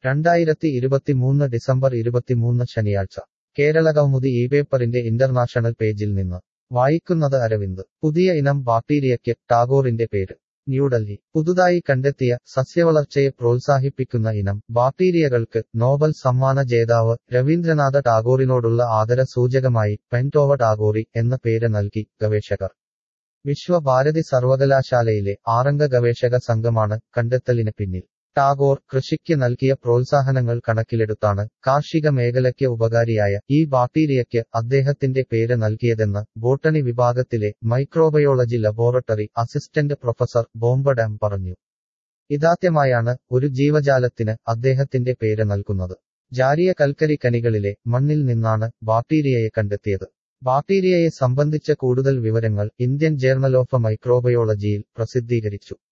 രണ്ടായിരത്തി ഇരുപത്തിമൂന്ന് ഡിസംബർ ഇരുപത്തിമൂന്ന് ശനിയാഴ്ച കേരള കൗമുദി ഈ പേപ്പറിന്റെ ഇന്റർനാഷണൽ പേജിൽ നിന്ന് വായിക്കുന്നത് അരവിന്ദ് പുതിയ ഇനം ബാക്ടീരിയയ്ക്ക് ടാഗോറിന്റെ പേര് ന്യൂഡൽഹി പുതുതായി കണ്ടെത്തിയ സസ്യവളർച്ചയെ പ്രോത്സാഹിപ്പിക്കുന്ന ഇനം ബാക്ടീരിയകൾക്ക് നോബൽ സമ്മാന ജേതാവ് രവീന്ദ്രനാഥ ടാഗോറിനോടുള്ള ആദര സൂചകമായി പെൻറ്റോവ ടാഗോറി എന്ന പേര് നൽകി ഗവേഷകർ വിശ്വഭാരതി സർവകലാശാലയിലെ ആറംഗ ഗവേഷക സംഘമാണ് കണ്ടെത്തലിന് പിന്നിൽ ടാഗോർ കൃഷിക്ക് നൽകിയ പ്രോത്സാഹനങ്ങൾ കണക്കിലെടുത്താണ് കാർഷിക മേഖലയ്ക്ക് ഉപകാരിയായ ഈ ബാക്ടീരിയയ്ക്ക് അദ്ദേഹത്തിന്റെ പേര് നൽകിയതെന്ന് ബോട്ടണി വിഭാഗത്തിലെ മൈക്രോബയോളജി ലബോറട്ടറി അസിസ്റ്റന്റ് പ്രൊഫസർ ബോംബഡാം പറഞ്ഞു ഇതാദ്യമായാണ് ഒരു ജീവജാലത്തിന് അദ്ദേഹത്തിന്റെ പേര് നൽകുന്നത് ജാരിയ കൽക്കരി കനികളിലെ മണ്ണിൽ നിന്നാണ് ബാക്ടീരിയയെ കണ്ടെത്തിയത് ബാക്ടീരിയയെ സംബന്ധിച്ച കൂടുതൽ വിവരങ്ങൾ ഇന്ത്യൻ ജേർണൽ ഓഫ് മൈക്രോബയോളജിയിൽ പ്രസിദ്ധീകരിച്ചു